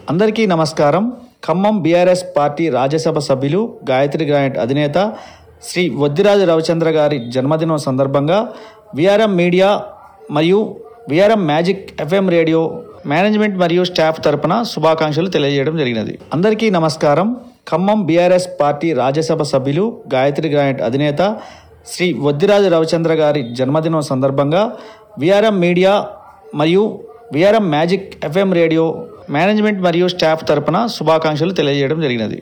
అందరికీ నమస్కారం Khammam BRS party Rajya Sabha సభ్యులు గాయత్రి గ్రానైట్ అధినేత శ్రీ వద్దిరాజు రవిచంద్ర గారి జన్మదినం సందర్భంగా విఆర్ఎం మీడియా మరియు VRM magic FM radio management మరియు స్టాఫ్ తరపున శుభాకాంక్షలు తెలియజేయడం జరిగినది అందరికీ నమస్కారం ఖమ్మం బీఆర్ఎస్ పార్టీ రాజ్యసభ సభ్యులు గాయత్రి గ్రానైట్ అధినేత శ్రీ వద్దిరాజు రవిచంద్ర గారి జన్మదినం సందర్భంగా విఆర్ఎం మీడియా మరియు VRM magic FM radio management మరియు స్టాఫ్ తరపున శుభాకాంక్షలు తెలియజేయడం జరిగినది